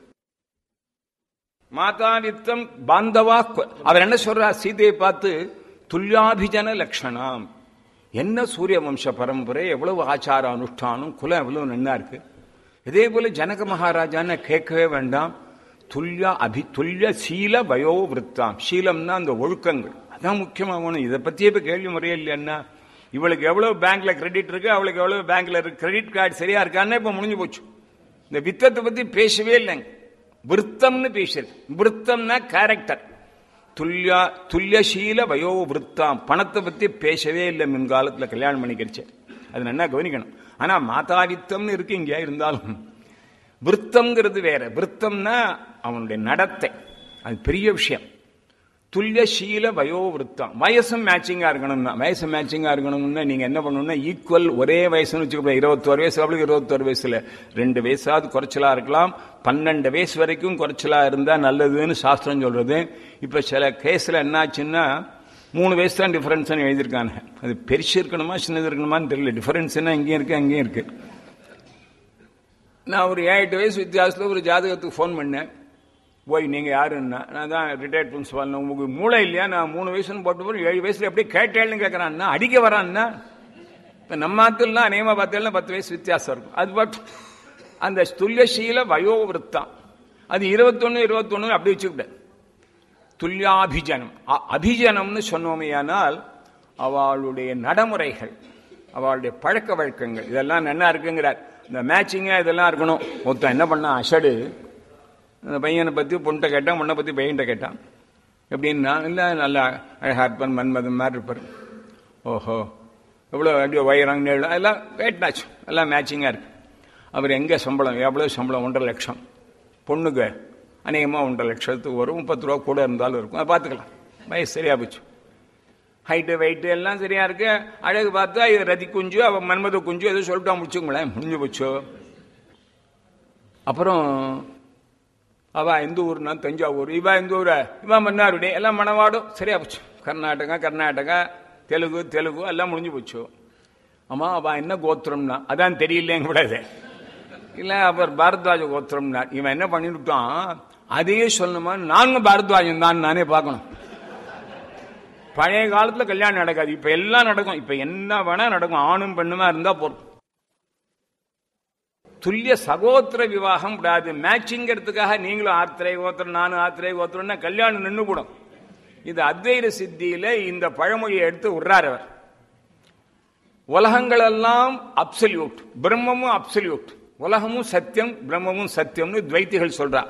மாதா வித்தம் பாந்தவா கு- அவர் என்ன சொல்றா சீதையை பார்த்து துல்யாபிஜன லட்சணம் என்ன சூரிய வம்ச பரம்பரை எவ்வளவு ஆச்சார அனுஷ்டானம் குலம் எவ்வளவு நன்னா இருக்கு இதே போல ஜனக மகாராஜான்னு கேட்கவே வேண்டாம் துல்லிய அபி துல்லிய சீல வயோ விருத்தாம் சீலம்னா அந்த ஒழுக்கங்கள் அதான் முக்கியமாகணும் இதை பத்தியே இப்ப கேள்வி முறையே இல்லைன்னா இவளுக்கு எவ்வளவு பேங்க்ல கிரெடிட் இருக்கு அவளுக்கு எவ்வளவு பேங்க்ல இருக்கு கிரெடிட் கார்டு சரியா இருக்கான்னு இப்ப முடிஞ்சு போச்சு இந்த வித்தத்தை பத்தி பேசவே இல்லைங்க விருத்தம்னு பேசுறது விருத்தம்னா கேரக்டர் துல்லியா துல்லியசீல வயோ விருத்தாம் பணத்தை பத்தி பேசவே இல்லை முன்காலத்துல கல்யாணம் பண்ணிக்கிறச்சு அது நல்லா கவனிக்கணும் ஆனா மாதாவித்தம்னு இருக்கு இங்க இருந்தாலும் விருத்தம்ங்கிறது வேற விருத்தம்னா அவனுடைய நடத்தை அது பெரிய விஷயம் துல்லியசீல வயோ விருத்தம் வயசும் மேட்சிங்கா இருக்கணும்னா வயசு மேட்சிங்கா இருக்கணும்னா நீங்க என்ன பண்ணணும்னா ஈக்குவல் ஒரே வயசுன்னு வச்சுக்கோங்க இருபத்தோரு வயசு அவளுக்கு இருபத்தோரு வயசுல ரெண்டு வயசாவது குறைச்சலா இருக்கலாம் பன்னெண்டு வயசு வரைக்கும் குறைச்சலா இருந்தா நல்லதுன்னு சாஸ்திரம் சொல்றது இப்ப சில கேஸ்ல என்னாச்சுன்னா மூணு வயசு தான் டிஃபரன்ஸ் எழுதியிருக்காங்க அது பெருசு இருக்கணுமா சின்னது இருக்கணுமான்னு தெரியல டிஃபரன்ஸ்னா இங்கேயும் இருக்கு அங்கேயும் இருக்கு நான் ஒரு ஏழு எட்டு வயசு வித்தியாசத்தில் ஒரு ஜாதகத்துக்கு ஃபோன் பண்ணேன் போய் நீங்க யாருன்னா நான் தான் ரிட்டையர்ட் பிரின்சிபால் உங்களுக்கு மூளை இல்லையா நான் மூணு வயசுன்னு போட்டு போய் ஏழு வயசுல அப்படியே கேட்டேன்னு கேட்கறான்னா அடிக்க வரான்னா இப்ப நம்ம ஆத்துலாம் அநேகமா பார்த்தேன்னா பத்து வயசு வித்தியாசம் இருக்கும் அது பட் அந்த துல்லியசீல வயோவிருத்தம் அது இருபத்தொன்னு இருபத்தொன்னு அப்படி வச்சுக்கிட்டேன் துல்லியாபிஜனம் அ- அபிஜனம்னு சொன்னோமையானால் அவளுடைய நடைமுறைகள் அவளுடைய பழக்க வழக்கங்கள் இதெல்லாம் நல்லா இருக்குங்கிறார் இந்த மேட்சிங்கா இதெல்லாம் இருக்கணும் ஒருத்தன் என்ன பண்ணா அஷடு அந்த பையனை பத்தி பொண்ணை கேட்டான் பொண்ணை பத்தி பையன்கிட்ட கேட்டான் எப்படின்னா இல்லை நல்லா அழகா இருப்பான் மன்மதன் மாதிரி இருப்பார் ஓஹோ எவ்வளோ அப்படியே வயிறாங்க நீளம் எல்லாம் கேட்டாச்சு எல்லாம் மேட்சிங்காக இருக்கு அவர் எங்கே சம்பளம் எவ்வளோ சம்பளம் ஒன்றரை லட்சம் பொண்ணுக்கு அநேகமாக ஒன்றரை லட்சத்துக்கு வரும் முப்பத்து ரூபா கூட இருந்தாலும் இருக்கும் அதை பார்த்துக்கலாம் வயசு சரியா போச்சு ஹைட்டு வெயிட்டு எல்லாம் சரியா இருக்கு அழகு பார்த்தா இது ரதி குஞ்சு அவ மன்மத குஞ்சு ஏதோ சொல்லிட்டா முடிச்சுங்களேன் முடிஞ்சு போச்சோ அப்புறம் அவ எந்த ஊர்னா தஞ்சாவூர் இவ எந்த ஊர இவ மன்னாருடி எல்லாம் மணவாடும் சரியா போச்சு கர்நாடகா கர்நாடகா தெலுங்கு தெலுங்கு எல்லாம் முடிஞ்சு போச்சு ஆமா அவ என்ன கோத்திரம்னா அதான் தெரியலங்க கூடாது இல்ல அவர் பாரத்வாஜ கோத்திரம்னா இவன் என்ன பண்ணிவிட்டான் அதையே சொல்லணுமா நாங்க பாரத்வாஜன் தான் நானே பார்க்கணும் பழைய காலத்துல கல்யாணம் நடக்காது இப்ப எல்லாம் நடக்கும் இப்ப என்ன வேணா நடக்கும் ஆணும் பெண்ணுமா இருந்தா போதும் துல்லிய சகோத்திர விவாகம் விடாது மேட்சிங்கிறதுக்காக நீங்களும் ஆத்திரை கோத்திரம் நானும் ஆத்திரை கோத்திரம்னா கல்யாணம் நின்று போடும் இது அத்வைத சித்தியில இந்த பழமொழியை எடுத்து விடுறார் அவர் உலகங்கள் எல்லாம் அப்சல்யூட் பிரம்மமும் அப்சல்யூட் உலகமும் சத்தியம் பிரம்மமும் சத்தியம்னு துவைத்திகள் சொல்றார்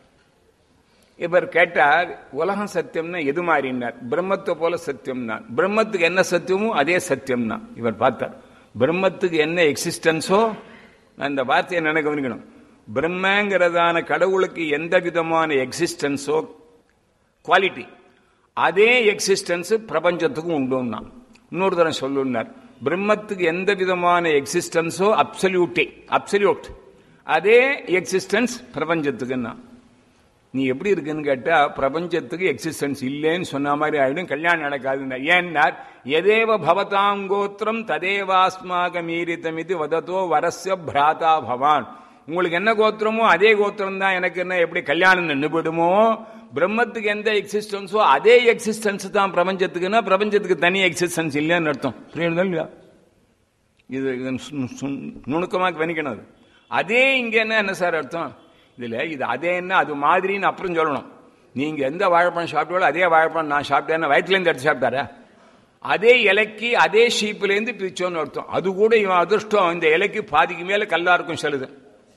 இவர் கேட்டார் உலகம் சத்தியம்னா எது மாறினார் பிரம்மத்தை போல சத்தியம்னா பிரம்மத்துக்கு என்ன சத்தியமோ அதே சத்தியம்னா இவர் பார்த்தார் பிரம்மத்துக்கு என்ன எக்ஸிஸ்டன்ஸோ நான் இந்த வார்த்தையை நினைக்க கவனிக்கணும் பிரம்மங்கிறதான கடவுளுக்கு எந்த விதமான எக்ஸிஸ்டன்ஸோ குவாலிட்டி அதே எக்ஸிஸ்டன்ஸ் பிரபஞ்சத்துக்கும் உண்டுன்னா இன்னொரு தரம் சொல்லுனார் பிரம்மத்துக்கு எந்த விதமான எக்ஸிஸ்டன்ஸோ அப்சல்யூட்டே அப்சல்யூட் அதே எக்ஸிஸ்டன்ஸ் பிரபஞ்சத்துக்குன்னா நீ எப்படி இருக்குன்னு கேட்டா பிரபஞ்சத்துக்கு எக்ஸிஸ்டன்ஸ் இல்லைன்னு சொன்ன மாதிரி ஆயிடும் கல்யாணம் நடக்காதுன்னா ஏன்னா எதேவ பவதாங்கோத்திரம் ததேவாஸ்மாக மீறித்தம் இது வதத்தோ வரஸ்ய பிராதா பவான் உங்களுக்கு என்ன கோத்திரமோ அதே கோத்திரம் தான் எனக்கு என்ன எப்படி கல்யாணம் நின்றுபிடுமோ பிரம்மத்துக்கு எந்த எக்ஸிஸ்டன்ஸோ அதே எக்ஸிஸ்டன்ஸ் தான் பிரபஞ்சத்துக்குன்னா பிரபஞ்சத்துக்கு தனி எக்ஸிஸ்டன்ஸ் இல்லைன்னு அர்த்தம் புரியுதா இல்லையா இது இது சு- சு- நுணுக்கமா கவனிக்கணும் அது அதே இங்க என்ன என்ன சார் அர்த்தம் இதுல இது அதே என்ன அது மாதிரின்னு அப்புறம் சொல்லணும் நீங்க எந்த வாழைப்பழம் சாப்பிட்டாலும் அதே வாழைப்பழம் நான் சாப்பிட்டேன்னா வயிற்றுல இருந்து எடுத்து சாப்பிட்டாரா அதே இலைக்கு அதே ஷீப்ல இருந்து பிரிச்சோன்னு அர்த்தம் அது கூட இவன் அதிர்ஷ்டம் இந்த இலைக்கு பாதிக்கு மேல கல்லா இருக்கும் சொல்லுது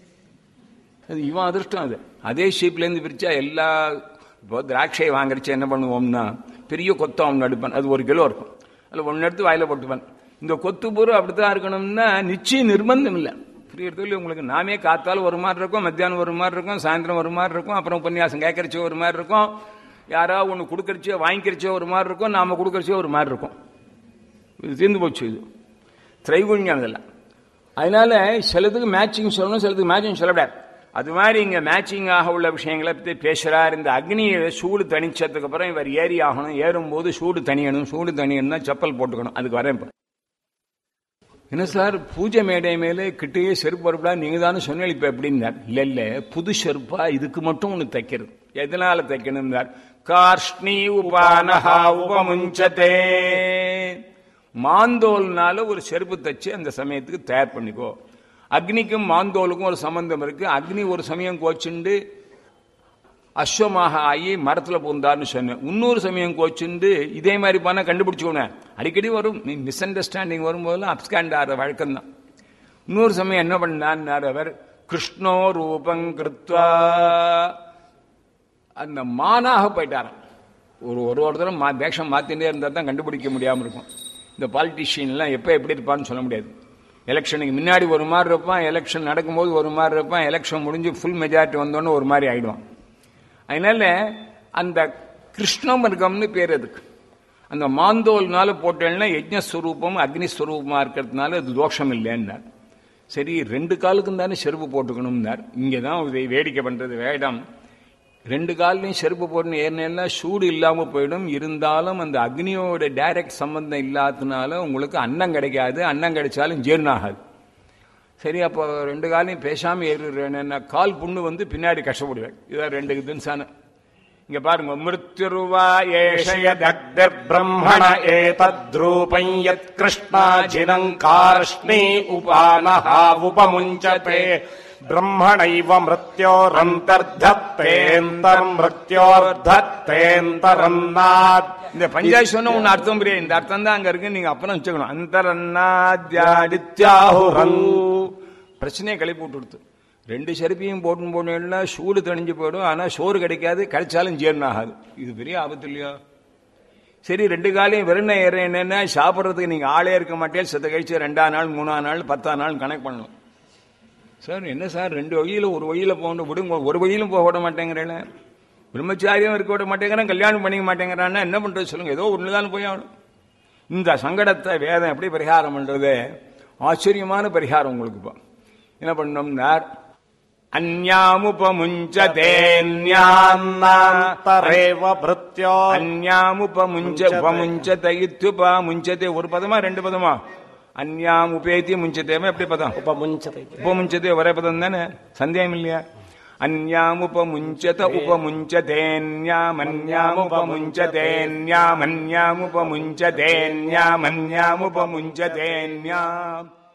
அது இவன் அதிர்ஷ்டம் அது அதே ஷீப்ல இருந்து பிரிச்சா எல்லா இப்போ திராட்சை வாங்குறச்சு என்ன பண்ணுவோம்னா பெரிய கொத்தம் அவன் எடுப்பான் அது ஒரு கிலோ இருக்கும் அதில் ஒன்று எடுத்து வாயில போட்டுப்பான் இந்த கொத்து பூரா அப்படித்தான் இருக்கணும்னா நிச்சயம் நிர்பந்தம் இல்லை புரியுறது இல்லை உங்களுக்கு நாமே காத்தாலும் ஒரு மாதிரி இருக்கும் மத்தியானம் ஒரு மாதிரி இருக்கும் சாயந்தரம் ஒரு மாதிரி இருக்கும் அப்புறம் உபன்யாசம் கேட்கறச்சோ ஒரு மாதிரி இருக்கும் யாராவது ஒன்று கொடுக்கறச்சோ வாங்கிக்கிறச்சோ ஒரு மாதிரி இருக்கும் நாம கொடுக்கறச்சோ ஒரு மாதிரி இருக்கும் இது தீர்ந்து போச்சு இது திரைகுண்யம் இதெல்லாம் அதனால சிலதுக்கு மேட்சிங் சொல்லணும் சிலதுக்கு மேட்சிங் சொல்லக்கூடாது அது மாதிரி இங்க மேட்சிங்காக உள்ள விஷயங்களை பத்தி பேசுறார் இந்த அக்னியை சூடு தணிச்சதுக்கு அப்புறம் இவர் ஏறி ஆகணும் ஏறும்போது சூடு தணியணும் சூடு தணியணும்னா செப்பல் போட்டுக்கணும் அதுக்கு வரேன் இப்ப என்ன சார் பூஜை மேடை மேலே கிட்டேயே செருப்பு வரப்படா நீங்க தானே சொன்னீங்க இப்ப எப்படின்னார் இல்ல இல்ல புது செருப்பா இதுக்கு மட்டும் ஒண்ணு தைக்கிறது எதனால தைக்கணும்னார் கார்ஷ்ணி உபானஹா உபமுஞ்சதே மாந்தோல்னால ஒரு செருப்பு தச்சு அந்த சமயத்துக்கு தயார் பண்ணிக்கோ அக்னிக்கும் மாந்தோலுக்கும் ஒரு சம்பந்தம் இருக்கு அக்னி ஒரு சமயம் கோச்சுண்டு அஸ்வமாக ஆகி மரத்துல பூந்தார்னு சொன்னேன் இன்னொரு சமயம் கோச்சுண்டு இதே மாதிரி பண்ண கண்டுபிடிச்சுக்கோனேன் அடிக்கடி வரும் நீ மிஸ் அண்டர்ஸ்டாண்டிங் வரும்போதெல்லாம் அப்ஸ்காண்ட் ஆகிற வழக்கம் தான் இன்னொரு சமயம் என்ன பண்ணார் அவர் கிருஷ்ணோ ரூபம் கிருத்வா அந்த மானாக போயிட்டாராம் ஒரு ஒரு ஒரு தடவை மா வேஷம் மாத்திட்டே இருந்தால் தான் கண்டுபிடிக்க முடியாமல் இருக்கும் இந்த பாலிட்டிஷியன்லாம் எப்போ எப்படி இருப்பான்னு சொல்ல முடியாது எலெக்ஷனுக்கு முன்னாடி ஒரு மாதிரி இருப்பான் எலெக்ஷன் நடக்கும்போது ஒரு மாதிரி இருப்பான் எலெக்ஷன் முடிஞ்சு ஃபுல் மெஜாரிட்டி வந்தோன்னு ஒரு மாதிரி ஆயிடுவான் அதனால அந்த கிருஷ்ணமர்கம்னு பேர் அதுக்கு அந்த மாந்தோல்னால போட்டேன்னா யஜ்ஞஸ்வரூபம் அக்னிஸ்வரூபமா இருக்கிறதுனால அது தோஷம் இல்லைன்னார் சரி ரெண்டு காலுக்கும் தானே செருப்பு போட்டுக்கணும்னார் இங்கே தான் இதை வேடிக்கை பண்றது வேடம் ரெண்டு கால்லையும் செருப்பு போட்டு ஏறினா சூடு இல்லாம போயிடும் இருந்தாலும் அந்த அக்னியோட டைரக்ட் சம்பந்தம் இல்லாததுனால உங்களுக்கு அன்னம் கிடைக்காது அன்னம் கிடைச்சாலும் ஜீரணம் ஆகாது சரி அப்போ ரெண்டு காலையும் பேசாம ஏறுறேன்னா கால் புண்ணு வந்து பின்னாடி கஷ்டப்படுவேன் இதான் ரெண்டு தின்சான இங்க பாருங்க மிருத்யுருவா ஏஷய ब्रह्मण एतद्रूपम् यत्कृष्णाजिनम् कार्ष्णी उपानः उपमुञ्चते ब्रह्मणैव मृत्योरन्तर्धत्तेऽन्तर्मृत्योर्धत्तेऽन्तरन्नात् இந்த பஞ்சாயத்து சொன்ன ஒன்னு அர்த்தம் புரியாது இந்த அர்த்தம் தான் அங்க இருக்கு நீங்க அப்புறம் வச்சுக்கணும் அந்தரன்னாத்யாதித்யாஹு பிரச்சனையை கிளப்பி விட்டுடுத்து ரெண்டு செருப்பையும் போட்டு போனா சூடு தணிஞ்சு போயிடும் ஆனா சோறு கிடைக்காது கிடைச்சாலும் ஜீரணம் ஆகாது இது பெரிய ஆபத்து இல்லையா சரி ரெண்டு காலையும் வெறும் ஏற என்னன்னா சாப்பிட்றதுக்கு நீங்க ஆளே இருக்க மாட்டேன் செத்த கழிச்சு ரெண்டாம் நாள் மூணாம் நாள் பத்தாம் நாள் கணக்கு பண்ணணும் சார் என்ன சார் ரெண்டு வழியில ஒரு வழியில போகணும் விடுங்க ஒரு வழியிலும் போக விட மாட்டேங்கிறேன் பிரம்மச்சாரியம் இருக்க விட மாட்டேங்கிறான் கல்யாணம் பண்ணிக்க மாட்டேங்கிறான்னா என்ன பண்றது சொல்லுங்க ஏதோ ஒண்ணுதான் போய் ஆகணும் இந்த சங்கடத்தை வேதம் எப்படி பரிகாரம் பண்றது ஆச்சரியமான பரிகாரம் உங்களுக்கு இப்போ என்ன பண்ணோம்னார் न्यान्तरेव भृत्यो அந்யாமுபமுஞ்ச உபமுஞ்சத இத்துபா முஞ்சதே ஒரு பதமா ரெண்டு பதமா அந்யாம் உபேத்தி முஞ்சதேமா எப்படி பதம் उपमुञ्चते உபமுஞ்சதே ஒரே பதம் தானே சந்தேகம் இல்லையா அந்யாமுபமுஞ்சத உபமுஞ்சதேன்யாமன்யாமுபமுஞ்சதேன்யாமன்யாமுபமுஞ்சதேன்யாமன்யாமுபமுஞ்சதேன்யாம்